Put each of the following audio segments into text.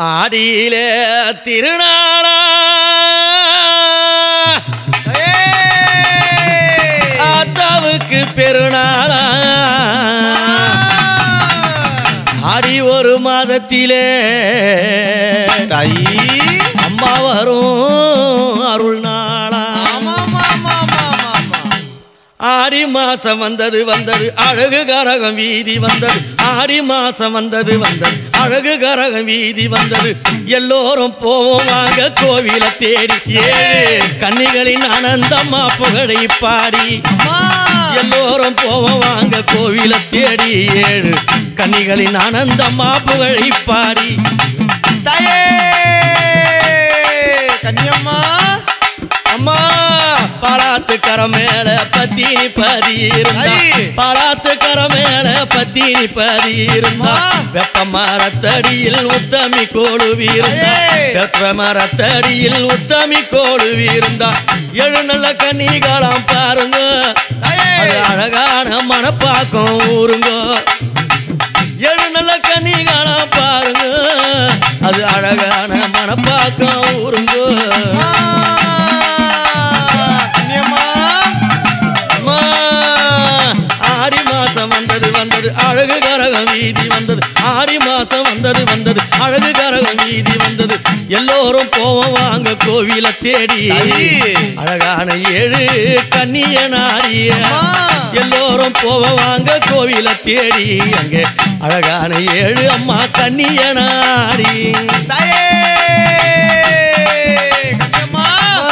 ஆடியிலே திருநாளா ஆத்தாவுக்கு பெருநாளா ஆடி ஒரு மாதத்திலே தாயி அம்மா வரும் அருள் நாளா ஆமா ஆமா ஆமா ஆமா ஆமா ஆமா ஆடி மாசம் வந்தது வந்தது அழகு கரகம் வீதி வந்தது ஆடி மாசம் வந்தது வந்தது அழகு கரகம் வீதி வந்தது எல்லோரும் போவோம் வாங்க கோவில தேடி ஏழு கன்னிகளின் ஆனந்தம்மா புகழை பாடி அம்மா எல்லோரும் போவோம் வாங்க கோவில தேடி ஏழு கன்னிகளின் ஆனந்தம்மா புகழை பாடி தாயே கன்னியம்மா அம்மா பாலாத்து கர மேல பத்தினி பதி இருந்தா ஐ! பாலாத்து கர மேல பத்தினி பதி இருந்தா அம்மா! வெப்ப மரத்தடியில் உத்தமி கோடுவி இருந்தா ஐ! வெப்ப மரத்தடியில் உத்தமி கோடுவி இருந்தா எழு நல்ல கன்னிகாலம் பாருங்க தாயே அது அழகான மனப்பாக்கம் ஊருங்க எழு நல்ல கன்னிகாலம் பாருங்க அது அழகான மனப்பாக்கம் ஊருங்க அம்மா. கன்னியம்மா அம்மா, ஆடி மாசம் வந்தது வந்தது அழகு கரகம் வீதி வந்தது ஆடி மாசம் வந்தது வந்தது அழகு கரகம் வீதி வந்தது எல்லோரும் போவோம் வாங்க கோவில தேடி தாயி. அழகான ஏழு கன்னிய நாடிய அம்மா. எல்லோரும் போவோம் வாங்க கோவில தேடி அங்கே அழகான ஏழு அம்மா கன்னிய நாடி தாயே கன்னியம்மா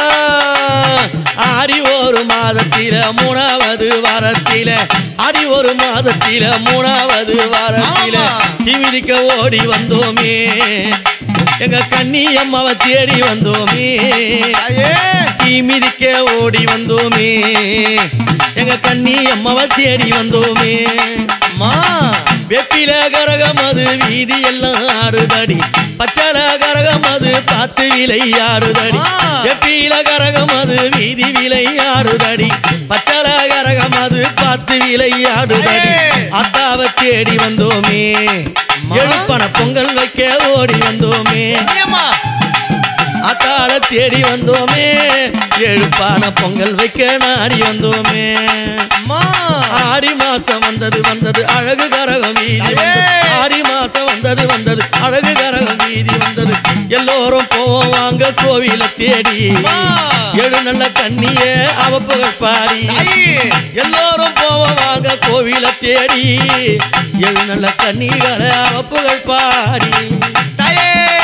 ஆடி ஒரு மாதத்தில மூணாவது வாரத்தில ஆடி ஒரு மாதத்தில மூணாவது வாரத்தில ஆமா. திமிதிக்க ஓடி வந்தோமே எங்க கன்னி அம்மாவை தேடி வந்தோமே தாயே திமிதிக்க ஓடி வந்தோமே எங்க கன்னி அம்மாவை தேடி வந்தோமே அம்மா வெப்பில கரகம் அது வீதி எல்லாம் ஆடுதடி பச்சள கரகம் அது பார்த்து விளையாடுதடி ஆ. வெப்பில கரகம் அது வீதி விளையாடுதடி பச்சள கரகம் அது பார்த்து விளையாடுதடி ஏய். அத்தாவை தேடி வந்தோமே அம்மா. எழுப்பன பொங்கல் வைக்க ஓடி வந்தோமே கன்னியம்மா அத்தாள தேடி வந்தோமே எழுப்பான பொங்கல் வைக்க நாடி வந்தோமே அம்மா ஆடி மாசம் வந்தது வந்தது அழகு கரகம் வீதி ஐயே! வந்தது. ஆடி மாசம் வந்தது வந்தது அழகு கரகம் வீதி வந்தது எல்லோரும் போவோம் வாங்க கோவில தேடி அம்மா! எழு நல்ல கண்ணிய அவ புகழ் பாடி தாயி எல்லோரும் போவோம் வாங்க கோவில தேடி எழு நல்ல கண்ணிகளை அவ புகழ் பாடி தாயே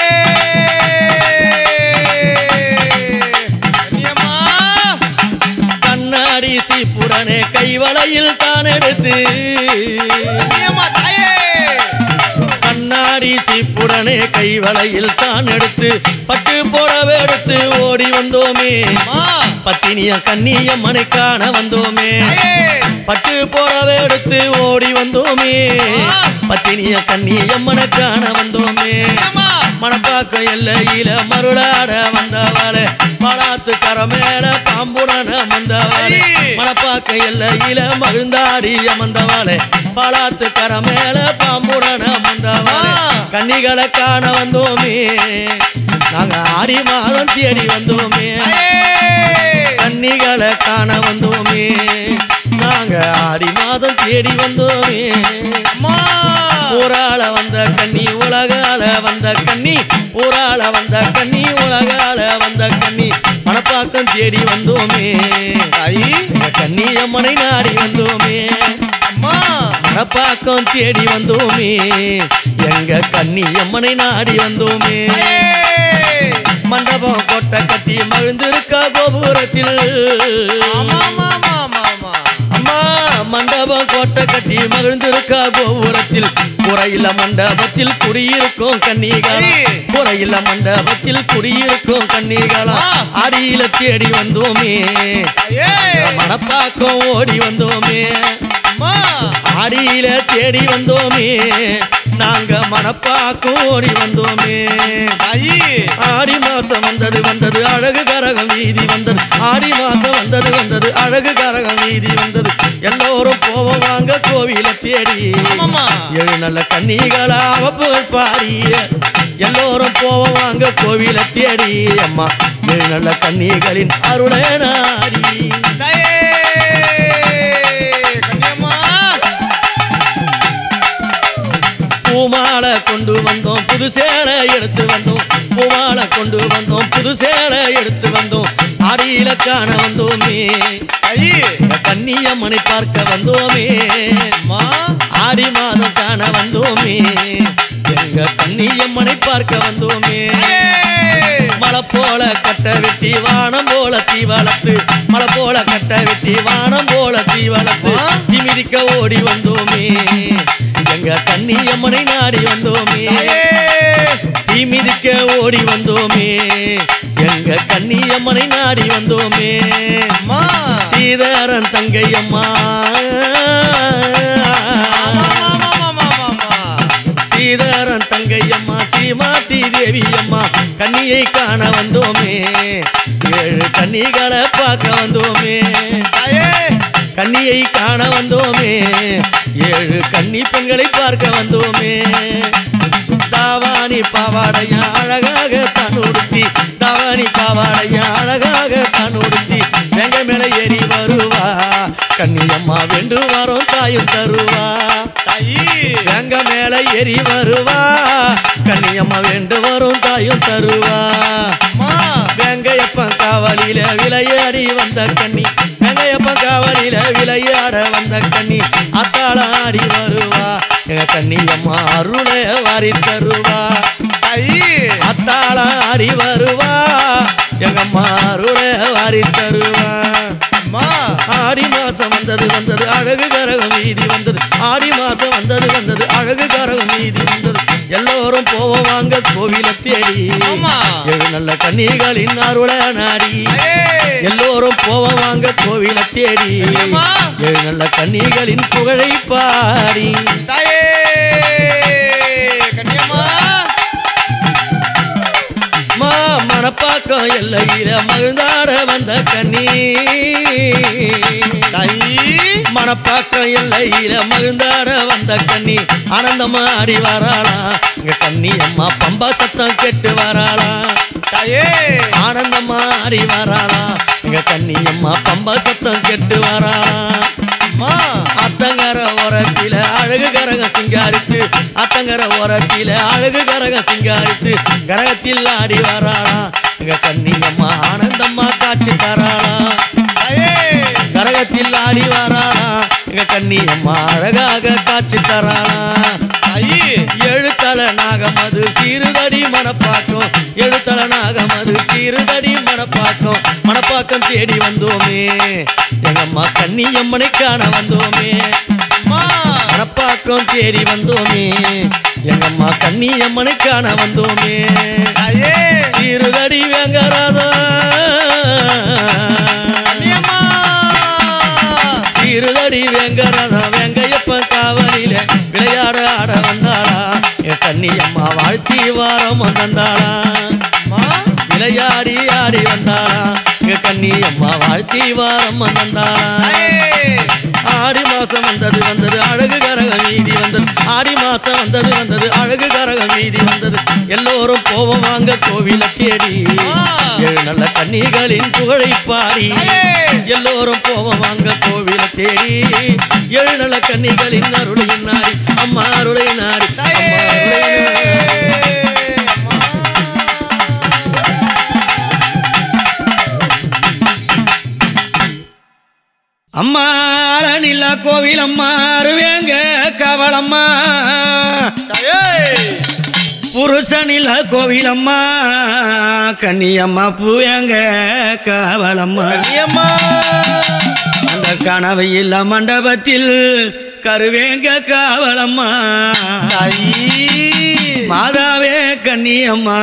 கன்னியம்மா கண்ணாடி சீப்புடனே கைவளையில் தான் எடுத்து கன்னியம்மா தாயே கண்ணாடி சீப்புடனே கைவளையில் தான் எடுத்து பட்டு புடவை எடுத்து ஓடி வந்தோமே அம்மா பத்தினிய கண்ணிய மனை காண வந்தோமே தாயே பட்டு புடவை எடுத்து ஓடி வந்தோமே பத்தினிய கண்ணிய மனை காண வந்தோமே கன்னியம்மா மணப்பாக்கம் எல்லையில மருளாட வந்தவாளே பலாத்து கரமேல பாம்புடன வந்தவாளே ஐ! மணப்பாக்கம் எல்லையில மருந்தாடி அமர்ந்தவாளே பலாத்து கரமேல பாம்புடன வந்தவாளே ஆ! கன்னிகளை காண வந்தோமே நாங்க ஆடி மாதம் தேடி வந்தோமே தாயே கன்னிகளை காண வந்தோமே நாங்க ஆடி மாதம் தேடி வந்தோமே அம்மா ஊரால வந்த கண்ணி உலகால வந்த கண்ணி ஊரால வந்த கண்ணி உலகால வந்த கண்ணி மணப்பாக்கம் தேடி வந்தோமே தாயி எங்க கண்ணி அம்மனை நாடி வந்தோமே அம்மா மணப்பாக்கம் தேடி வந்தோமே எங்க கண்ணி அம்மனை நாடி வந்தோமே தாயே மண்டபம் கொட்டை கட்டி மகிழ்ந்திருக்க கோபுரத்தில் ஆமா ஆமா ஆமா ஆமா ஆமா அம்மா மண்டபம் கோட்டை கட்டி மகிழ்ந்திருக்க கோபுரத்தில் குறையில மண்டபத்தில் குடியிருக்கும் கன்னிகளா ஏய். குறையில மண்டபத்தில் குடியிருக்கும் கன்னிகளா ஆ. அடியில தேடி வந்தோமே தாயே மணப்பாக்கம் ஓடி வந்தோமே அம்மா ஆடியில தேடி வந்தோமே நாங்க மணப்பாக்கம் ஓடி வந்தோமே தாயி ஆடி மாசம் வந்தது வந்தது அழகு கரகம் வீதி வந்தது ஆடி மாசம் வந்தது வந்தது அழகு கரகம் வீதி வந்தது எல்லோரும் போவோம் வாங்க கோவில தேடி ஆமாம்மா. ஏழு நல்ல கன்னிகளா புகழ் பாடிய எல்லோரும் போவோம் வாங்க கோவில தேடி அம்மா ஏழு நல்ல கன்னிகளின் அருளே நாடி தாயே கன்னியம்மா பூமாலை கொண்டு வந்தோம் புது சேலை எடுத்து வந்தோம் பூமாலை கொண்டு வந்தோம் புது சேலை எடுத்து வந்தோம் ஆடியில காண வந்தோமே தாயி கன்னியம்மனை பார்க்க வந்தோமே அம்மா ஆடி மாதம் காண வந்தோமே எங்க கன்னியம்மனை பார்க்க வந்தோமே தாயே மலை போல கட்ட வெட்டி வானம் போல தீ வளர்த்து மலை போல கட்ட வெட்டி வானம் போல தீ வளர்த்து ஆ. திமிதிக்க ஓடி வந்தோமே எங்க கன்னியம்மனை நாடி வந்தோமே தாயே தீமிதிக்க ஓடி வந்தோமே எங்க கன்னியம்மனை நாடி வந்தோமே அம்மா சீதாரன் தங்கை அம்மா சீதாரன் தங்கை அம்மா சீமாட்டி தேவி அம்மா கன்னியை காண வந்தோமே ஏழு கன்னிகளை பார்க்க வந்தோமே கன்னியை காண வந்தோமே ஏழு கன்னி பெண்களை பார்க்க வந்தோமே தாவாணி பாவாடையா அழகாக தான் உடுத்தி தாவாணி பாவாடையா அழகாக தான் உடுத்தி வெங்க மேல ஏறி வருவா கன்னியம்மா வென்று வரும் தாயும் தருவா வெங்க மேல ஏறி வருவா கன்னியம்மா வென்று வரும் தாயும் தருவா வெங்கையப்பன் காவலில விளையாடி வந்த கண்ணி வெங்கையப்பன் காவலில விளையாட வந்த கண்ணி அத்தாள ஆடி வருவா எங்க கண்ணி அம்மா அருளை வாரி தருவா அத்தாள ஆடி வருவா எங்க அம்மா அருளை வாரி தருவா ஆடி மாசம் வந்தது வந்தது அழகு கரகம் வீதி வந்தது ஆடி மாசம் வந்தது வந்தது அழகு கரகம் வீதி வந்தது எல்லோரும் போவோம் வாங்க கோவில தேடி ஆமா. ஏழு நல்ல கன்னிகளின் அருள நாடி எல்லோரும் போவோம் வாங்க கோவில தேடி கன்னியம்மா. ஏழு நல்ல கன்னிகளின் புகழை பாடி மா மணப்பாக்கம் எல்லையில மகிழ்ந்தாட வந்த கண்ணி மணப்பாக்கம் எல்லையில மகிழ்ந்தாட வந்த கண்ணி ஆனந்தமா ஆடி வராளாம் இங்க கண்ணி அம்மா பம்பா சத்தம் கேட்டு வராளாம் ஆனந்தமா ஆடி வராளாம் இங்க கண்ணி அம்மா பம்பா சத்தம் கேட்டு வராளாம் அத்தங்கர ஓரத்தில அழகு கரக சிங்காரித்து அத்தங்கர ஓரத்தில அழகு கரக சிங்காரித்து கரகத்தில் ஆடி வராளாம் எங்க கண்ணியம்மா ஆனந்தம்மா காட்சி தராளாம் கரகத்தில் ஆடி வராளாம் எங்க கண்ணியம்மா அழகாக காட்சி தராளாம் எழுத்தல நாகமது சீருதடி மணப்பாக்கம் எழுத்தல நாகமது சீருதடி மணப்பாக்கம் மணப்பாக்கம் தேடி வந்தோமே எங்கம்மா கன்னியம்மனை காண வந்தோமே மணப்பாக்கம் தேடி வந்தோமே எங்கம்மா கன்னியம்மனை காண வந்தோமே சீருதடி வெங்கராதா சீருதடி வெங்கராதா வெங்கையப்ப காவலில விளையாட ஆட வந்தாளா என் கன்னியம்மா வாழ்த்தி வாரம் வந்தாளா விளையாடி ஆடி வந்தாளா எங்க கன்னியம்மா வாழ்த்தி வாரம் வந்தாளா ஆடி மாசம் வந்தது வந்தது அழகு கரகம் வீதி வந்தது ஆடி மாசம் வந்தது வந்தது அழகு கரகம் வீதி வந்தது எல்லோரும் போவோம் வாங்க கோவில தேடி ஏழு நல்ல கன்னிகளின் புகழை பாடி எல்லோரும் போவோம் வாங்க கோவில தேடி ஏழு நல்ல கன்னிகளின் அருளையின் நாடி அம்மா அருளை நாடி அம்மா அருளை நாடி. அம்மா அழனில்லா கோவில் அம்மா அருவேங்க கவலம்மா புருஷனில்ல கோவில் அம்மா கன்னியம்மா பூவேங்க காவலம்மா அந்த கனவு இல்ல மண்டபத்தில் கருவேங்க காவலம்மா மாதாவே கன்னியம்மா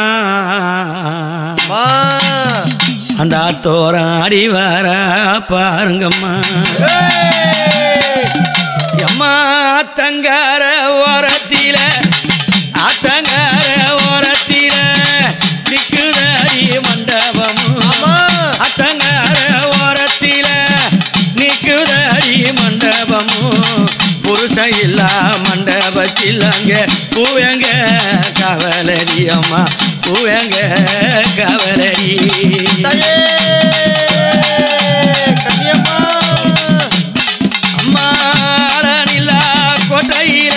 அந்த ஆத்தோரம் ஆடி வர பாருங்கம்மா எம்மா ஆத்தங்கார ஓரத்தில ஆத்தங்கார ஓரத்தில நிக்குதடி மண்டபமும் ஆத்தங்கார ஓரத்தில நிக்குதடி மண்டபமும் புருஷன் இல்லா மண்டபத்தில் அங்க பூவங்க கவலடி அம்மா பூவேங்க கவலடி தாயே கன்னியம்மா அம்மா அலனில்லா கோட்டையில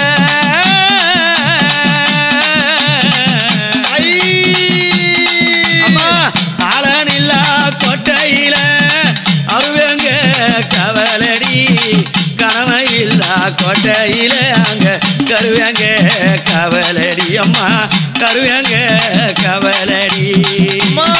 தாய் அம்மா அலனில்லா கோட்டையில அருவேங்க கவலடி கனவையில்லா கோட்டையில அங்க கருவேங்க கவலடி அம்மா கருவேங்க கவலடி அம்மா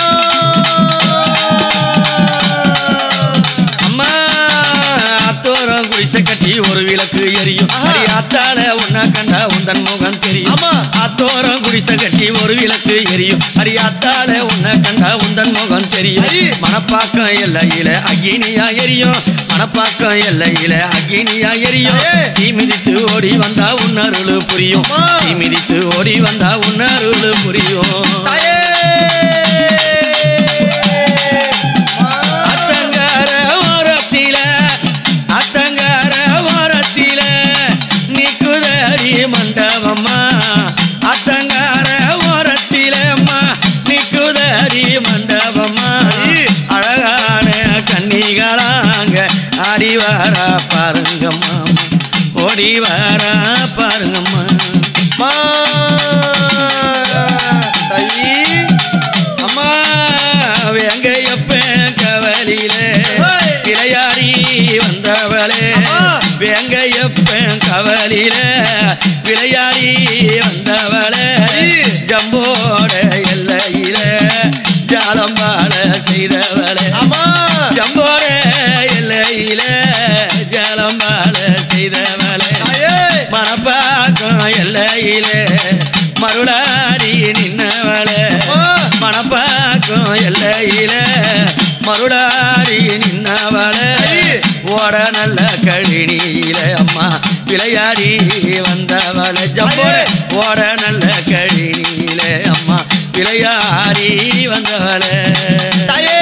அம்மா அத்தோரம் குடிசை கட்டி ஒரு விளக்கு எரியும் ஆஹா. அடி அத்தால உன்ன கண்டா உந்தன் முகம் தெரியும் ஆமா. அத்தோரம் குடிசை கட்டி ஒரு விளக்கு எரியும் அடி அத்தால உன்ன கண்டா உந்தன் முகம் தெரியும் ஐ. மணப்பாக்கம் எல்லையில அக்னியா எரியும் மணப்பாக்கம் எல்லையில அக்னியா எரியும் ஐயே. தீ மிதித்து ஓடி வந்தா உன்னருள் புரியும் அம்மா. தீ மிதித்து ஓடி வந்தா உன்னருள் புரியும் தாயே அத்தங்கார ஓரத்தில அத்தங்கார ஓரத்தில நிக்குதடி மண்டபம்மா அத்தங்கார ஓரத்திலம்மா நிக்குதடி மண்டபம்மா ஐயே. அழகான கன்னிகளாங்க ஆடி வர பாருங்கம்மா ஓடி வர பாருங்கம்மா அம்மா தாயி அம்மா வெங்கையப்பன் கவலிலே ஓய். விளையாடி வந்தவளே அம்மா. வெங்கையப்பன் கவலிலே விளையாடி வந்தவளே ஐயே. ஜம்போட எல்லையிலே ஜாலம்பாட செய்தவளே அம்மா ஜம்போட எல்லையிலே ஜாலம்பாட செய்தவளே தாயே மணப்பாக்கம் எல்லையிலே மருளாடி நின்னவளே அம்மா. மணப்பாக்கம் எல்லையில மருளாடி நின்னவளே ஐயே. ஓட நல்ல கழினியில அம்மா விளையாடி வந்தவளே ஜம்போட ஓட நல்ல கழினியில அம்மா விளையாடி வந்தவளே தாயே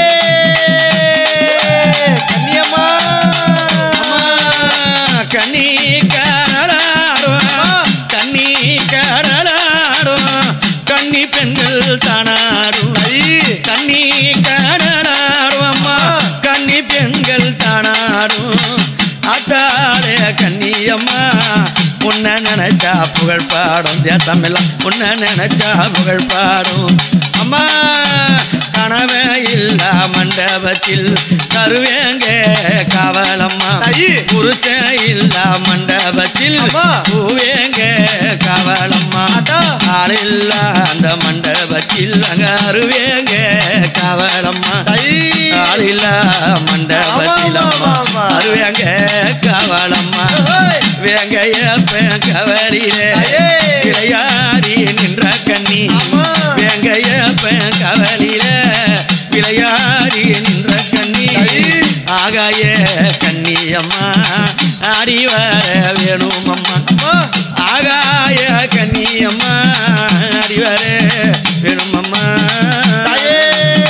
கன்னியம்மா அம்மா கண்ணி கடலாடும் கண்ணி கடலாடும் கண்ணி பெண்கள் தானாடும் கண்ணி கடலாடும் அம்மா கண்ணி பெண்கள் தானாடும் அத்தாளே கண்ணியம்மா உன்னை நினைச்சா புகழ் பாடும் தேசமெல்லாம் உன்னை நினைச்சா புகழ் பாடும் அம்மா கனவே இல்லா மண்டபத்தில் கருவேங்க காவலம்மா தாயி. புருஷன் இல்லா மண்டபத்தில் அம்மா. பூவேங்க காவலம்மா அதான். ஆளில்லா அந்த மண்டபத்தில் அங்க அருவேங்க காவலம்மா தாயி ஆளில்லா மண்டபத்தில் ஆமா, அம்மா ஆமா, ஆமா. அருவேங்க காவலம்மா ஓய். வேங்கையப்பன் கவலிலே தாயே. விளையாடி நின்ற கண்ணி ஆமா. வேங்கையப்பன் கவலிலே விளையாடி நின்ற கண்ணி தாயே. ஆகாய கண்ணியம்மா ஆடி வர வேணும் அம்மா அம்மா ஆகாய கண்ணியம்மா ஆடி வர வேணும் அம்மா தாயே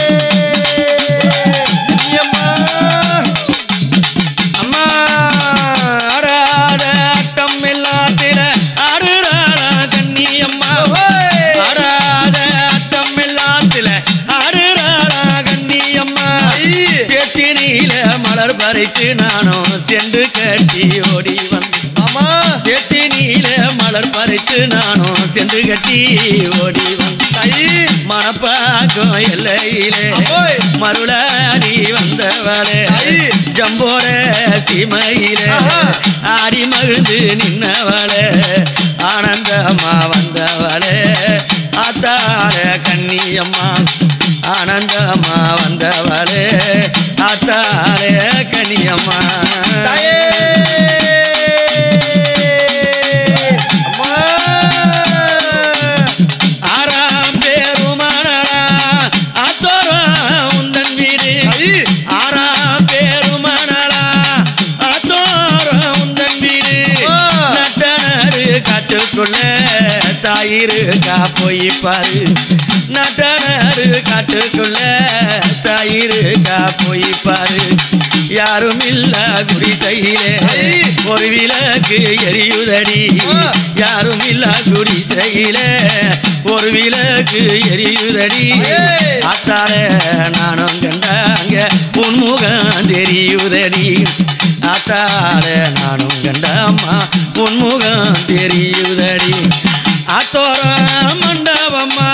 கன்னியம்மா அம்மா ஆடாத ஆட்டம் எல்லாத்தில ஆடுறாள கண்ணியம்மா ஓய். ஆடாத ஆட்டம் எல்லாத்தில ஆடுறாள கண்ணியம்மா ஐ. சேத்தினியில மலர் பறித்து நானும் சென்று கட்டி ஓடி வந்தேன் அம்மா சேத்தினியில மலர் பறித்து நானும் சென்று கட்டி ஓடி வந்தேன் தாயி மணப்பாக்கம் எல்லையிலே ஓய். மருளாடி வந்தவளே ஐ. ஜம்போட சீமையிலே ஆஹா. ஆடி மகிழ்ந்து நின்னவளே ஆனந்தமா வந்தவளே ஆத்தார கண்ணியம்மா ஆனந்தமா வந்தவளே ஆத்தார கண்ணியம்மா தாயே அம்மா ஆறாம் பேருமானடா ஆத்தோரா உந்தன் வீடு தாயி ஆறாம் பேருமானடா ஆத்தோரா உந்தன் வீடு ஆ. நட்டனடு காட்டுக்குள்ள தாய் தாயிருக்கா போய் பாரு நட்டனாரு காட்டுக்குள்ள தாயிருக்கா போய் பாரு யாரும் இல்ல குடிசையிலே ஒரு விளக்கு எரியுதடி யாரும் இல்ல குடிசையிலே ஒரு விளக்கு எரியுதடி அத்தார நானும் கண்டாங்க உன்முகம் தெரியுதடி அத்தார நானும் கண்டம்மா உன்முகம் தெரியுதடி அத்தோர மண்டபம்மா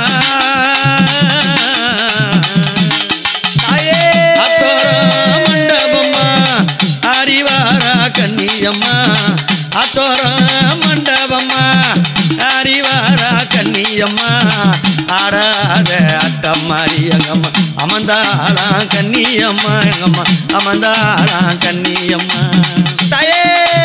தாயே அத்தோர மண்டபம்மா அறிவாரா கன்னியம்மா அத்தோர மண்டபம்மா அறிவாரா கன்னியம்மா ஆடாத அக்கம்மாரி எங்கம்மா அமர்ந்தாளா கன்னியம்மா எங்கம்மா அமர்ந்தாளா கன்னியம்மா தாயே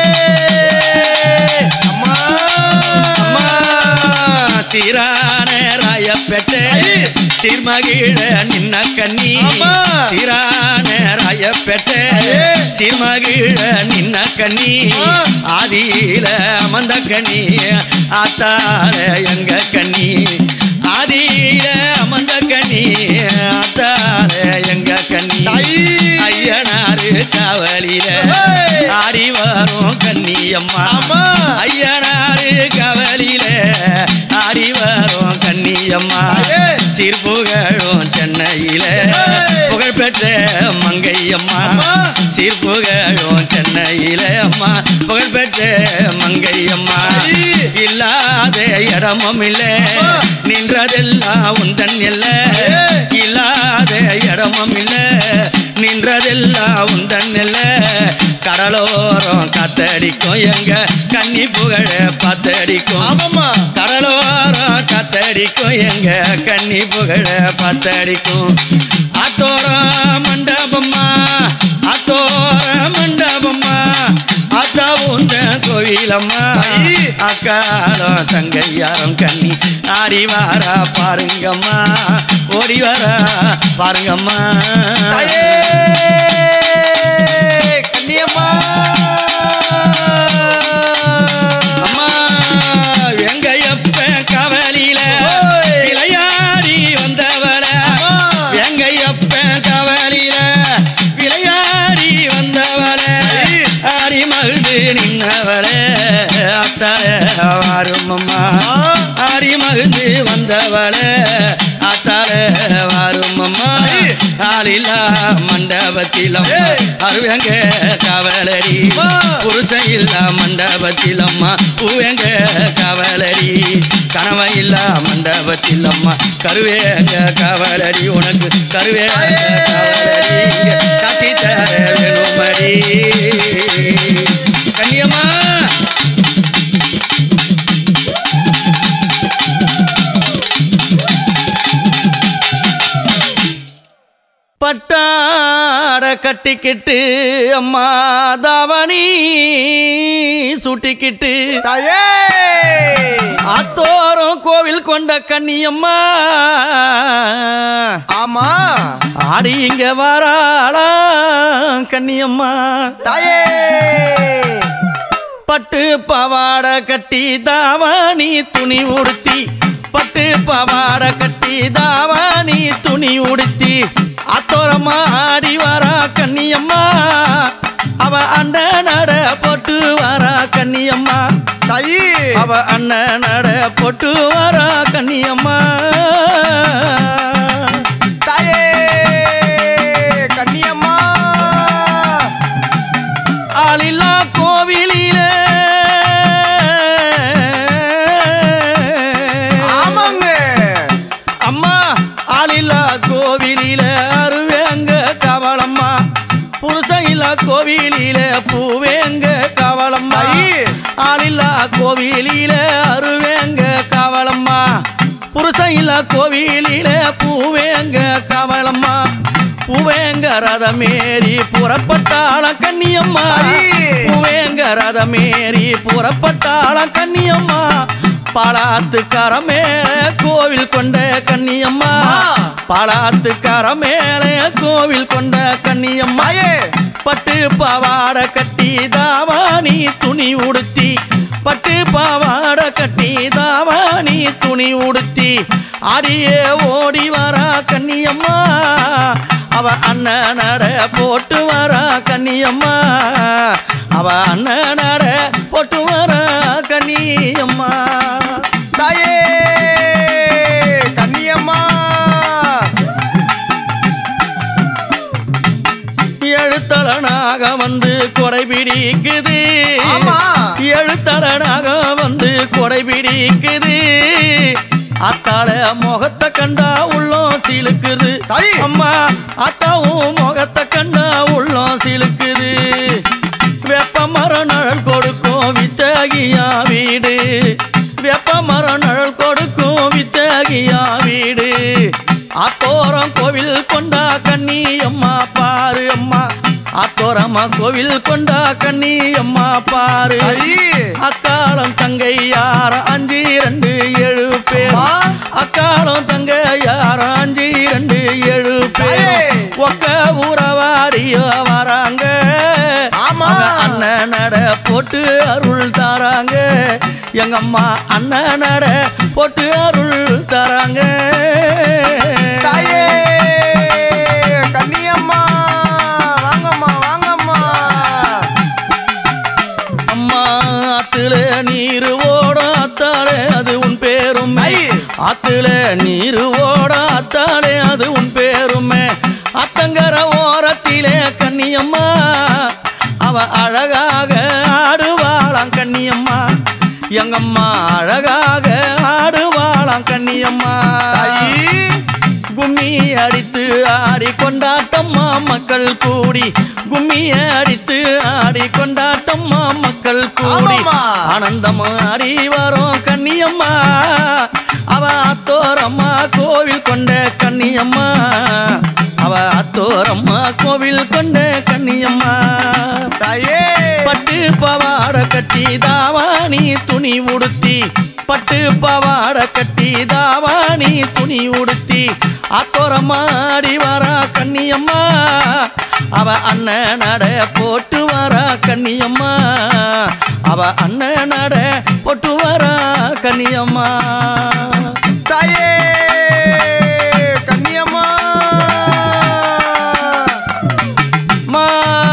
அம்மா அம்மா சீரான ராயப்பேட்டை சீர்மகிழ நின்ன கண்ணி அம்மா. சீரான ராயப்பேட்டை ஐயே. சீர்மகிழ நின்ன கண்ணி அம்மா. ஆதியில அமர்ந்த கண்ணி ஆத்தார எங்க கண்ணி ஆதியில அமர்ந்த கண்ணி ஆத்தார எங்க கண்ணி தாயி. ஐயனாரு காவலில ஏய். ஆடி வரும் கண்ணியம்மா அம்மா. ஐயனாரு கவலில ஆடி வரும் கண்ணியம்மா தாயே. சீர்புகழும் சென்னையில ஏய். புகழ்பெற்ற மங்கையம்மா அம்மா. சீர்புகழும் சென்னையில அம்மா புகழ்பெற்ற மங்கையம்மா தாயி. இல்லாத இடமும் இல்ல அம்மா. நின்றதெல்லாம் உந்தன் இல்ல ஏய். இல்லாத இடமும் இல்ல நின்றதெல்லாம் உந்தன் இல்ல கடலோரம் காத்தடிக்கும் எங்க கன்னி புகழ பாத்தடிக்கும் ஆமாம்மா கடலோரம் காத்தடிக்கும் எங்க கன்னி புகழ பாத்தடிக்கும் அத்தோர மண்டபம்மா அத்தோர மண்டபம்மா அத்தா உந்த கோவிலம்மா தாயி. அக்காலம் தங்கையாரம் கண்ணி ஆடி வாரா பாருங்கம்மா ஓடி வரா பாருங்கம்மா தாயே கண்ணியம்மா அம்மா எங்க எப்ப கவலில ஓய். விளையாடி வந்தவள அம்மா. எங்க எப்ப கவலில விளையாடி வந்தவள ஐ. ஆடி மகிழ்ந்து நின்னவள அத்தர வாரும் அம்மா ஆடி மகிழ்ந்து வந்தவள அத்தர வாரும் அம்மா ஐ. ஆளில்லா மண்டபத்தில் ஏய். அருவங்க கவலரி அம்மா. புருஷன் இல்லா மண்டபத்தில் அம்மா பூவேங்க கவலரி கனவை இல்லா மண்டபத்தில் அம்மா கருவேங்க கவலரி உனக்கு கருவேங்க கவலரி இங்க காட்சி தர வேணுமடி கண்ணியம்மா பட்டாட கட்டிக்கிட்டு அம்மா தாவணி சுட்டிக்கிட்டு தாயே ஆத்தோரம் கோவில் கொண்ட கன்னியம்மா ஆமா ஆடி இங்க வாராளா கன்னியம்மா தாயே பட்டு பவாடை கட்டி தாவாணி துணி உடுத்தி பட்டு பவாடை கட்டி தாவாணி துணி உடுத்தி அத்தோரமா ஆடி வரா கன்னியம்மா அவ அண்ட நட போட்டு வரா கன்னியம்மா தாயி அவ அண்ணன் நட போட்டு வரா கன்னியம்மா தாயே கண்ணியம்மா ஆளில்லா கோவிலிலே ஆமாங்க அம்மா ஆளில்லா கோவிலில அருவேங்க கவலம்மா புருஷன் இல்லா கோவிலில பூவேங்க கவலம்மா ஐ. ஆளில்லா கோவிலில அருவேங்க கவலம்மா புருஷன் இல்லா கோவிலில பூவேங்க கவலம்மா பூவேங்க ரதமேறி புறப்பட்டாள கன்னியம்மா ஐ. பூவேங்க ரதமேறி புறப்பட்டாள கன்னியம்மா பாலாத்துக்கார மேல கோவில் கொண்ட கன்னியம்மா அம்மா. பாலாத்துக்கார மேல கோவில் கொண்ட கன்னியம்மா தாயே பட்டு பாவாடை கட்டி தாவாணி துணி உடுத்தி பட்டு பாவாடை கட்டி தாவாணி துணி உடுத்தி அடியே ஓடி வரா கன்னியம்மா அவ அண்ணன் நட போட்டு வரா கன்னியம்மா அவ அண்ணன் நட போட்டு வரா கன்னியம்மா தாயே கன்னியம்மா எழுத்தலனாக வந்து கொடை பிடிக்குது ஆமா. எழுத்தலனாக வந்து கொடை பிடிக்குது அத்தாள முகத்தை கண்டா உள்ளம் சிலுக்குது தாய். அம்மா அத்தாவும் முகத்தை கண்டா உள்ளம் சிலுக்குது வெப்ப மரம் நிழல் கொடுக்கும் வித்தகியா வீடு வெப்ப மரம் நிழல் கொடுக்கும் வித்தகியா வீடு அத்தோரம் கோவில் கொண்டா கண்ணி அம்மா பாரு அம்மா அத்தோரம்மா கோவில் கொண்டா கண்ணி அம்மா பாரு தாயி அக்காலம் தங்கை யார அஞ்சு ரெண்டு ஏழு பேர் அம்மா. அக்காலம் தங்கை யார அஞ்சு ரெண்டு ஏழு பேர் தாயே. ஒக்க ஊரவாடியோ வராங்க ஆமா. அவங்க அண்ணன் நட போட்டு அருள் தராங்க எங்க அம்மா அண்ணன் நட போட்டு அருள் தராங்க தாயே கன்னியம்மா வாங்கம்மா வாங்கம்மா அம்மா ஆத்துல நீர் ஓடும் அத்தாளே அது உன் பேருமே ஐ. ஆத்துல நீர் ஓடும் அத்தாளே அது உன் பேருமே அத்தங்கர ஓரத்திலே கன்னியம்மா அவ அழகாக ஆடுவாளாம் கன்னியம்மா எங்கம்மா அழகாக ஆடுவாளாம் கன்னியம்மா தாயி கும்மி அடித்து ஆடி கொண்டாட்டம்மா மக்கள் கூடி கும்மி அடித்து ஆடி கொண்டாட்டம்மா மக்கள் கூடி ஆமாம்மா. ஆனந்தம் ஆடி வரும் கன்னியம்மா அவ அத்தோரம்மா கோவில் கொண்ட கன்னியம்மா அவ அத்தோரம்மா கோவில் கொண்ட கன்னியம்மா தாயே பட்டு பவாட கட்டி தாவாணி துணி உடுத்தி பட்டு பவாட கட்டி தாவாணி துணி உடுத்தி அத்தோரமாடி வரா கன்னியம்மா அவ அண்ணன் நட போட்டு வரா கன்னியம்மா அவ அண்ணன் நட போட்டு வரா கன்னியம்மா தாயே கன்னியம்மா மா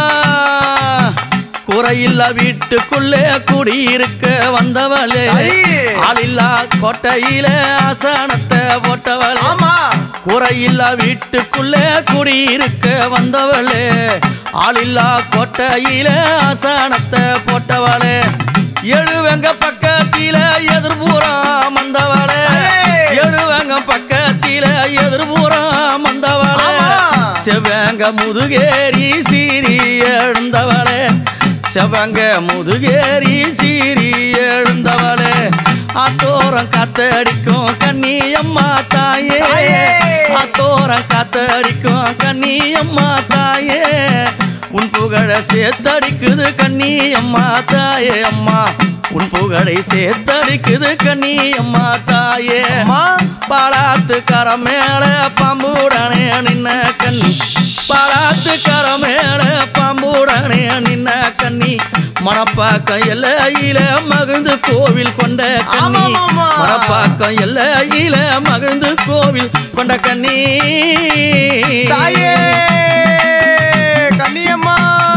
குறையில்லா வீட்டுக்குள்ளே குடியிருக்க வந்தவளே ஐ. ஆளில்லா கோட்டையில ஆசானத்தை போட்டவளே ஆமா குறையில்லா வீட்டுக்குள்ளே குடியிருக்க வந்தவளே ஆளில்லா கோட்டையில ஆசானத்தை போட்டவளே எழுவங்க பக்கத்தில எதிர்புறம் வந்தவளே ஐ. எழுவங்க பக்கத்தில எதிர்புறம் வந்தவளே ஆமா. செவங்க முதுகேரி சீரி எழுந்தவளே செவங்க முதுகேரி சீரி எழுந்தவளே அத்தோரம் காத்தடிக்கும் கண்ணி அம்மா தாயே தாயே. அத்தோரம் காத்தடிக்கும் கண்ணி அம்மா தாயே உன் புகழ சேர்த்தடிக்குது கண்ணி அம்மா தாயே அம்மா உன் புகழை சேர்த்தடிக்குது கண்ணி அம்மா தாயே அம்மா பாலாத்து கர மேல பாம்புடனே நின்ன கண்ணி பாலாத்து கர மேல பாம்புடனே நின்ன கண்ணி மணப்பாக்கம் எல்லையில மகிழ்ந்து கோவில் கொண்ட கண்ணி ஆமாமாமா. மணப்பாக்கம் எல்லையில மகிழ்ந்து கோவில் கொண்ட கண்ணி தாயே கன்னியம்மா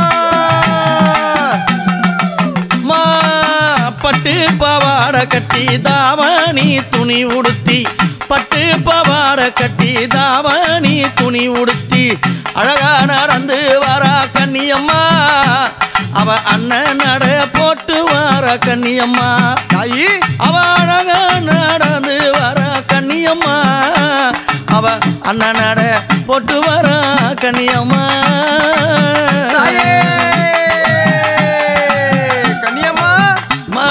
மா பட்டு பாவாட கட்டி தாவணி துணி உடுத்தி பட்டு பாவாட கட்டி தாவணி துணி உடுத்தி அழகா நடந்து வரா கன்னியம்மா அவ அண்ணன் நட போட்டு வர கன்னியம்மா தாயி அவ அழகா நடந்து வர கன்னியம்மா அவ அண்ணன் நட போட்டு வர கன்னியம்மா தாயே கன்னியம்மா மா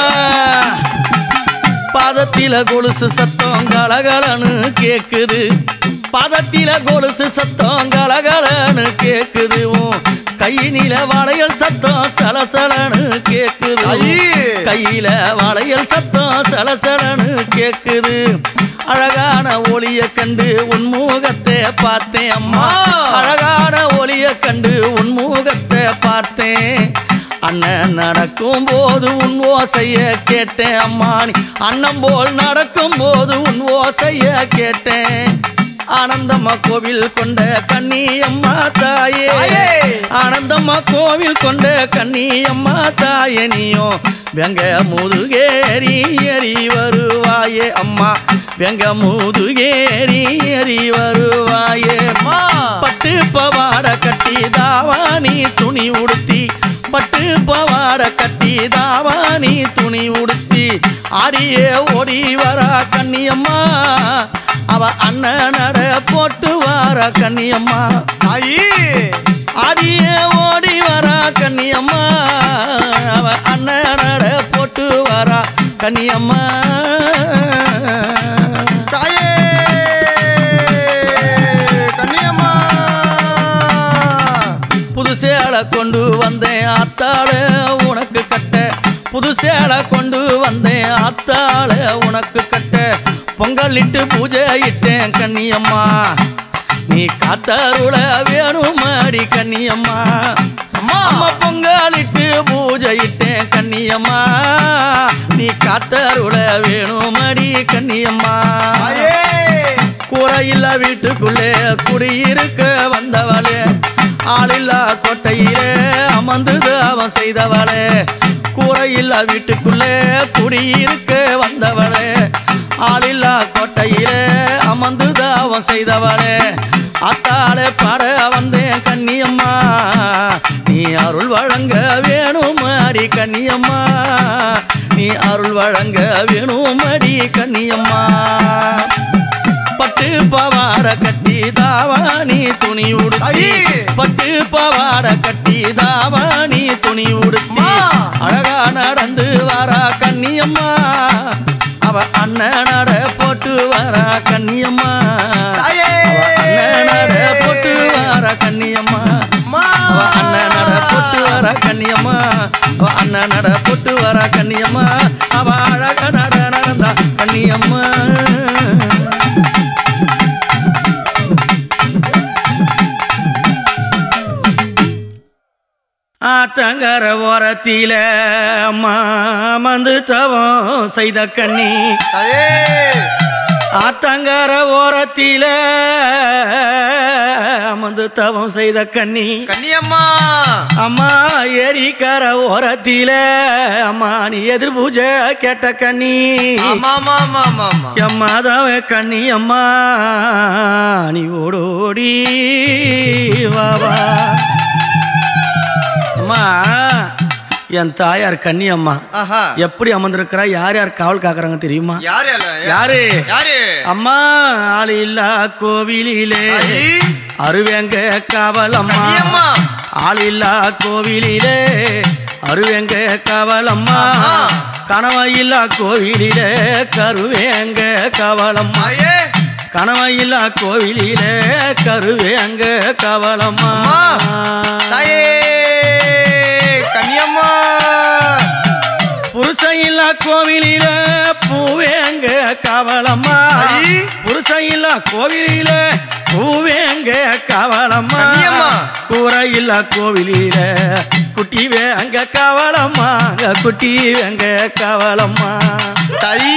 பாதத்தில கொலுசு சத்தம் கலகலன்னு கேக்குது பாதத்தில கொலுசு சத்தம் கலகலன்னு கேக்குது உன் கையினில வளையல் சத்தம் சலசலன்னு கேக்குது ஐ. கையில வளையல் சத்தம் சலசலன்னு கேக்குது அழகான ஒளிய கண்டு உன் முகத்தை பார்த்தேன் அம்மா ஆ. அழகான ஒளிய கண்டு உன் முகத்தை பார்த்தேன் அண்ணன் நடக்கும் போது உன் ஓசைய கேட்டேன் அம்மானி அண்ணன் போல் நடக்கும் போது உன் ஓசைய கேட்டேன் ஆனந்தம்மா கோவில் கொண்ட கன்னியம்மா தாயே தாயே. ஆனந்தம்மா கோவில் கொண்ட கன்னியம்மா தாயே நீயும் வெங்க முதுகேறி ஏறி வருவாயே அம்மா வெங்க முதுகேறி ஏறி வருவாயே அம்மா பட்டு பவாட கட்டி தாவாணி துணி உடுத்தி பட்டு பவாட கட்டி தாவாணி துணி உடுத்தி ஆடியே ஓடி வரா கன்னியம்மா அவ அண்ணன் நட போட்டு வாரா கன்னியம்மா தாயி ஆடியே ஓடி வரா கன்னியம்மா அவ அண்ணன் நட போட்டு வரா கன்னியம்மா தாயே கன்னியம்மா புது சேலை கொண்டு வந்தேன் ஆத்தாள உனக்கு கட்ட புது சேலை கொண்டு வந்தேன் ஆத்தாள உனக்கு கட்ட பொங்கலிட்டு பூஜை இட்டேன் கன்னியம்மா நீ காத்தருள வேணுமாடி கன்னியம்மா அம்மா அம்மா பொங்கலிட்டு பூஜை இட்டேன் கன்னியம்மா நீ காத்தருள வேணுமாடி கன்னியம்மா தாயே கூரையில்ல வீட்டுக்குள்ளே குடியிருக்க வந்தவளே ஆளில்லா கொட்டையிலே அமர்ந்து அவன் செய்தவளே கூரையில்லா வீட்டுக்குள்ளே குடியிருக்க வந்தவளே ஆளில்லா கொட்டையிலே அமர்ந்து அவன் செய்தவளே அத்தாளே பாட வந்தேன் கன்னியம்மா நீ அருள் வழங்க வேணும் அடி கன்னியம்மா நீ அருள் வழங்க வேணும் அடி கன்னியம்மா பட்டு பவாட கட்டி தாவாணி துணி உடுத்தி ஐயே! பட்டு பவாட கட்டி தாவாணி துணி உடுத்தி அம்மா! அழகா நடந்து வரா கன்னியம்மா அவ அண்ணன் நட போட்டு வரா கன்னியம்மா தாயே அவ அண்ணன் நட போட்டு வரா கன்னியம்மா அம்மா அவ அண்ணன் நட போட்டு வரா கன்னியம்மா அவ அண்ணன் நட போட்டு வரா கன்னியம்மா அவ அழகா நட நடந்தா கன்னியம்மா ஆத்தங்கர ஓரத்தில மாமந்து தவம் செய்த கண்ணி தாயே ஆத்தங்கர ஓரத்தில அமர்ந்து தவம் செய்த கண்ணி கன்னியம்மா அம்மா ஏரிக்கர ஓரத்தில அம்மா நீ எதிர் பூஜை கேட்ட கண்ணி ஆமா ஆமா ஆமா ஆமா ஆமா எம்மாதாவ கண்ணி அம்மா நீ ஓடோடி வா வா அம்மா என் தாயார் கண்ணி அம்மா ஆஹா எப்படி அமர்ந்திருக்கிறா யார் யார் காவல் காக்குறாங்க தெரியுமா யாரு அல்ல யாரு யாரு அம்மா ஆள் இல்லா கோவிலிலே தாயி அருவேங்க காவலம்மா கன்னியம்மா ஆள் இல்லா கோவிலிலே அருவேங்க காவலம்மா ஆமா. கனவையில்லா கோவிலிலே கருவேங்க காவலம்மா தாயே கனவையில்லா கோவிலிலே கருவேங்க காவலம்மா அம்மா. தாயே கன்னியம்மா புருஷையில்லா கோவிலில பூவேங்க காவலம்மா ஐ. புருஷையில்லா கோவிலில பூவேங்க காவலம்மா கன்னியம்மா. கூரையில்லா கோவிலில குட்டி வேங்க காவலம்மா அங்க குட்டி வேங்க காவலம்மா தாயி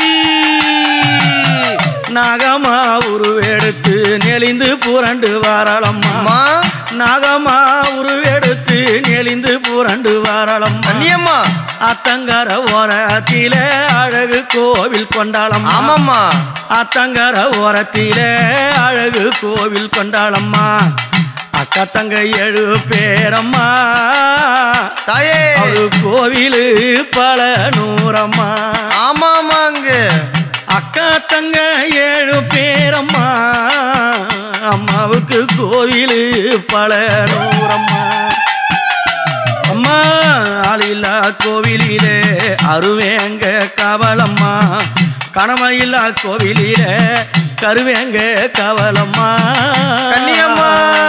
நாகமா உருவெடுத்து நெளிந்து புரண்டு வாராளம்மா அம்மா நாகமா உருவெடுத்து நெளிந்து புரண்டு வாராளம்மா கன்னியம்மா அத்தங்கர ஓரத்தில அழகு கோவில் கொண்டாளம்மா ஆமாம்மா அத்தங்கர ஓரத்தில அழகு கோவில் கொண்டாளம்மா அக்கா தங்க ஏழு பேரம்மா தாயே அவரு கோவிலு பல நூறம்மா ஆமாமாங்க அக்கா தங்க ஏழு பேரம்மா அம்மாவுக்கு கோவிலு பல நூறம்மா அம்மா ஆளில்லா கோவிலிலே அருவேங்க கவலம்மா கணமையில்லா கோவிலிலே கருவேங்க கவலம்மா கன்னியம்மா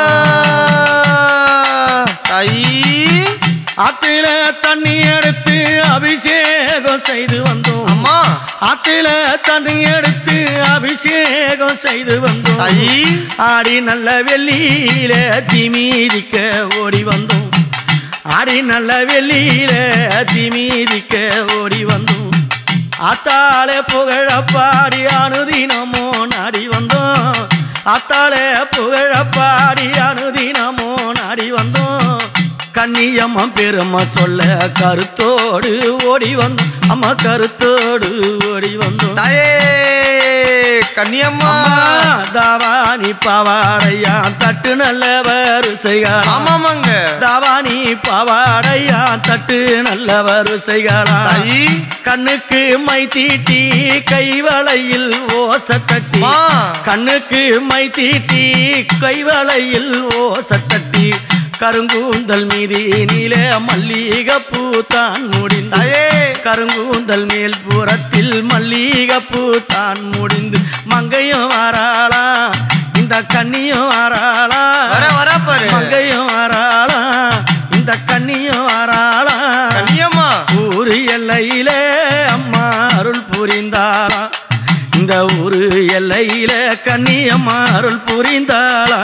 தாயி ஆத்தில தண்ணி எடுத்து அபிஷேகம் செய்து வந்தோம் அம்மா ஆத்தில தண்ணி எடுத்து அபிஷேகம் செய்து வந்தோம் தாயி ஆடி நல்ல வெள்ளியில திமீதிக்க ஓடி வந்தோம் ஆடி நல்ல வெள்ளியில திமீதிக்க ஓடி வந்தோம் ஆத்தாளே புகழ பாடி அனுதினமோ நாடி வந்தோம் ஆத்தாளே புகழ பாடி அனுதினமோ நாடி வந்தோம் கண்ணியம்மா பெருமை சொல்ல கருத்தோடு ஓடி வந்தோம் அம்மா கருத்தோடு ஓடி வந்தோம் தாயே கன்னியம்மா அம்மா தாவாணி பாவாடையா தட்டு நல்ல வரிசைகள் ஆமாமாங்க தாவாணி பாவாடையா தட்டு நல்ல வரிசைகளா தாயி கண்ணுக்கு மை தீட்டி கைவளையில் ஓச தட்டி மா கண்ணுக்கு மை தீட்டி கைவளையில் ஓச தட்டி கருங்கூந்தல் மீதி நீல மல்லிகைப்பூ தான் முடிந்த தாயே கருங்கூந்தல் மேல் புறத்தில் மல்லிகைப்பூ தான் முடிந்து மங்கையும் வாராளா இந்த கண்ணியும் வாராளா வர வர பாரு மங்கையும் வாராளா இந்த கண்ணியும் வாராளா கன்னியம்மா ஊரு எல்லையிலே அம்மா அருள் புரிந்தாளா இந்த ஊரு எல்லையில கண்ணியம்மா அருள் புரிந்தாளா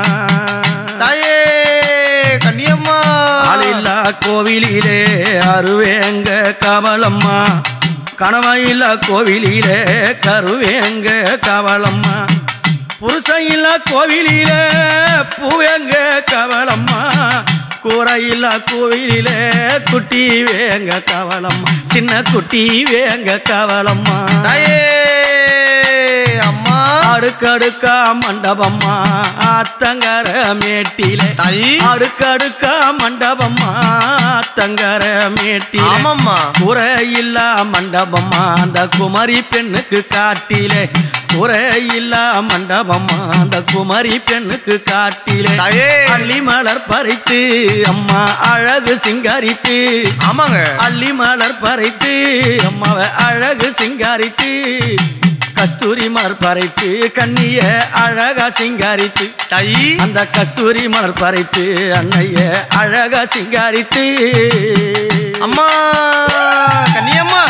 தாயே கன்னியம்மா ஆளில்லா கோவிலிலே அருவேங்க கமலம்மா கணவையில்லா கோவிலிலே கருவேங்க கவலம்மா புருஷையில்லா கோவிலிலே பூவேங்க கவலம்மா கூரையில்லா கோவிலிலே குட்டி வேங்க கவலம்மா சின்ன குட்டி வேங்க கவலம்மா தாயே அம்மா அடுக்கடுக்கா மண்டபம்மா ஆத்தங்கர மேட்டிலே தாயி அடுக்கடுக்கா மண்டபம்மா தங்கர மேட்டிலே ஆமாம்மா குறையில்லா மண்டபம்மா அந்த குமரி பெண்ணுக்கு காட்டிலே குறையில்லா மண்டபம்மா அந்த குமரி பெண்ணுக்கு காட்டிலே தாயே அள்ளி மலர் பறித்து அம்மா அழகு சிங்காரித்து ஆமாங்க அள்ளி மலர் பறித்து அம்மாவை அழகு சிங்காரித்து கஸ்தூரி மலர் பறித்து கண்ணிய அழகா சிங்காரித்து தாயி அந்த கஸ்தூரி மலர் பறித்து அன்னைய அழகா சிங்காரித்து அம்மா கன்னியம்மா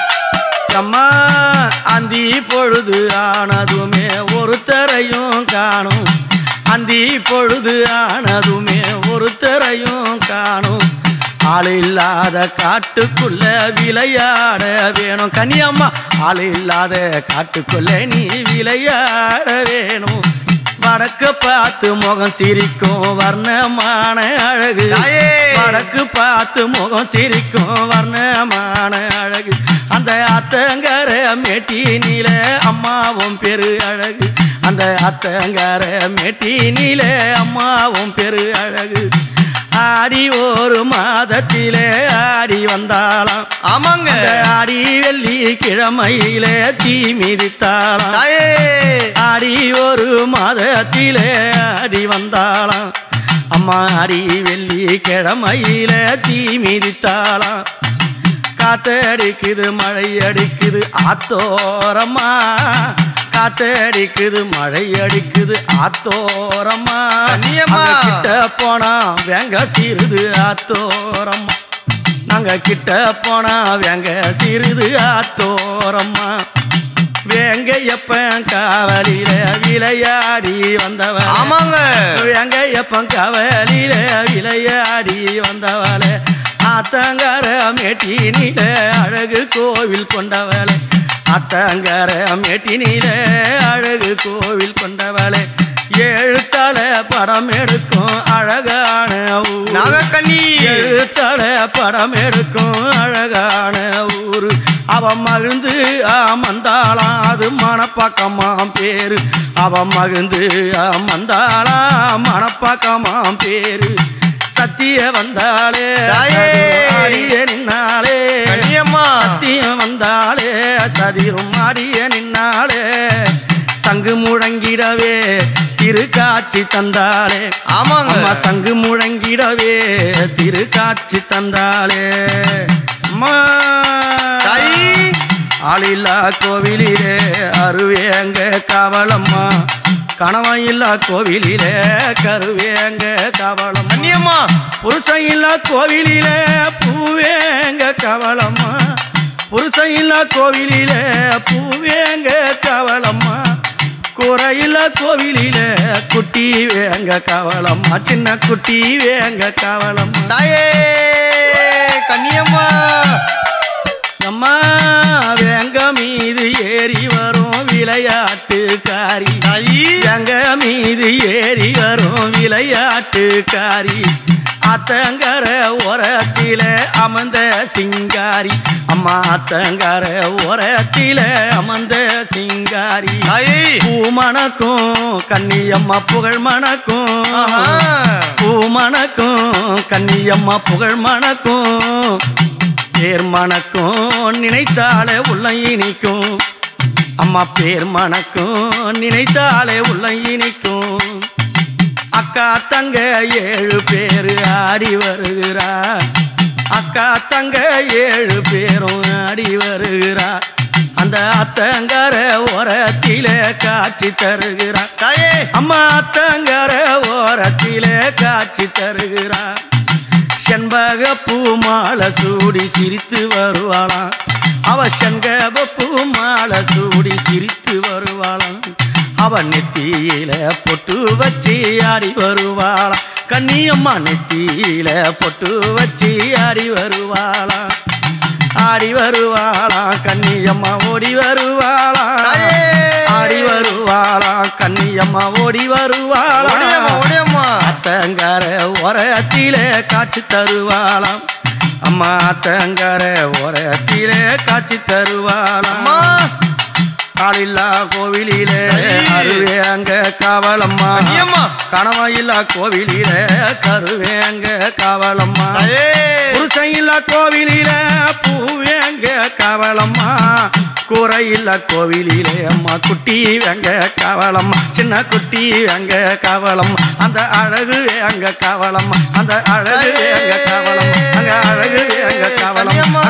அம்மா அந்தி பொழுது ஆனதுமே ஒருத்தரையும் காணும் அந்தி பொழுது ஆனதுமே ஒருத்தரையும் காணும் ஆள் இல்லாத காட்டுக்குள்ள விளையாட வேணும் கன்னியம்மா ஆள் இல்லாத காட்டுக்குள்ள நீ விளையாட வேணும் வடக்க பார்த்து முகம் சிரிக்கும் வர்ணமான அழகு தாயே வடக்கு பார்த்து முகம் சிரிக்கும் வர்ணமான அழகு அந்த அத்தங்கர மேட்டினில அம்மாவும் பெரு அழகு அந்த அத்தங்கர மேட்டினில அம்மாவும் பெரு அழகு ஆடி ஒரு மாதத்திலே ஆடி வந்தாளாம் ஆமாங்க அந்த ஆடி வெள்ளி கிழமையிலே தீ மிதித்தாளாம் தாயே ஆடி ஒரு மாதத்திலே ஆடி வந்தாளாம் அம்மா ஆடி வெள்ளி கிழமையில தீ மிதித்தாளாம் காத்தடிக்குது மழை அடிக்குது ஆத்தோரமா காத்தடிக்குது மழை அடிக்குது ஆத்தோரமா கண்ணியம்மா. அங்க கிட்ட போனா வேங்க சிறிது ஆத்தோரமா நாங்க கிட்ட போனா வேங்க சிறிது ஆத்தோரம்மா வேங்க எப்ப காவலில விளையாடி வந்தவன் ஆமாங்க வேங்க எப்ப காவலில விளையாடி வந்தவளே ஆத்தங்கர மேட்டினில அழகு கோவில் கொண்டவளே ஆத்தங்கர மேட்டினில அழகு கோவில் கொண்டவளே ஏழு தலை படம் எடுக்கும் அழகான ஊர் நாகக்கண்ணி எழுத்தட படம் எடுக்கும் அழகான ஊரு அவ மகிழ்ந்து அமர்ந்தாளாம் அது மணப்பக்கமாம் பேரு அவ மகிழ்ந்து அமர்ந்தாளாம் மணப்பக்கமாம் பேரு சத்திய வந்தாளே தாயே. ஆடிய நின்னாளே கண்ணியம்மா சத்தியம் வந்தாளே சதிரும் ஆடிய நின்னாளே சங்கு முழங்கிடவே திருக்காட்சி தந்தாளே ஆமாங்க அம்மா சங்கு முழங்கிடவே திருக்காட்சி தந்தாளே அம்மா தாயி ஆளில்லா கோவிலிலே அருவேங்க கவலம்மா கணவன் கோவிலிலே கருவேங்க கவலம் கண்ணியம்மா புருஷன் இல்லா கோவிலிலே பூவேங்க கவலம்மா புருஷன் இல்லா கோவிலிலே பூவேங்க கவலம்மா குறையில கோவிலில குட்டி வேங்க கவலம்மா சின்ன குட்டி வேங்க கவலம்மா தாயே கன்னியம்மா அம்மா வேங்க மீது ஏறி வரும் விளையாட்டுக்காரி தாயி எங்க மீது ஏறி வரும் விளையாட்டுக்காரி அத்தங்கர ஓரத்தில அமர்ந்த சிங்காரி அம்மா அத்தங்கர ஓரத்தில அமர்ந்த சிங்காரி தாயே பூமணக்கும் கன்னியம்மா புகழ் மணக்கும் ஆஹா. பூமணக்கும் கன்னியம்மா புகழ் மணக்கும் பேர் மணக்கும் நினைத்தாலே உள்ள இனிக்கும் அம்மா பேர் மணக்கும் நினைத்தாலே உள்ள இனிக்கும் அக்கா தங்க ஏழு பேரு ஆடி வருகிறா அக்கா தங்க ஏழு பேரும் ஆடி வருகிறா அந்த அத்தங்கர ஓரத்திலே காட்சி தருகிறா தாயே அம்மா அத்தங்கர ஓரத்திலே காட்சி தருகிறா செண்பக பூ மாலை சூடி சிரித்து வருவாளாம் அவ செண்பக பூ மாலை சூடி சிரித்து வருவாளாம் அவ நெத்தியில பொட்டு வச்சு ஆடி வருவாளாம் கன்னியம்மா நெத்தியில பொட்டு வச்சு ஆடி வருவாளாம் ஆடி வருவாளாம் கன்னியம்மா ஓடி வருவாளாம் தாயே. ஆடி வருவாளாம் கன்னியம்மா ஓடி ஒடியம்மா வருவாளாம் ஒடியம்மா அத்தங்கார ஓரத்திலே காட்சி தருவாளாம் அம்மா அத்தங்கார ஓரத்திலே காட்சி தருவாளாம் அம்மா காலில்லா கோவிலிலே ஐயே. அருவே அங்க காவலம்மா கன்னியம்மா கணவாயில்லா கோவிலிலே கருவேங்க காவலம்மா தாயே புருஷன் இல்ல கோவிலில பூவேங்க கவலம்மா கூரையில்ல கோவிலிலே அம்மா குட்டி வெங்க கவலம்மா சின்ன குட்டி வெங்க கவலம்மா அந்த அழகு வேங்க கவலம்மா அந்த அழகு வேங்க கவலம்மா அங்க அழகு வேங்க கவலம்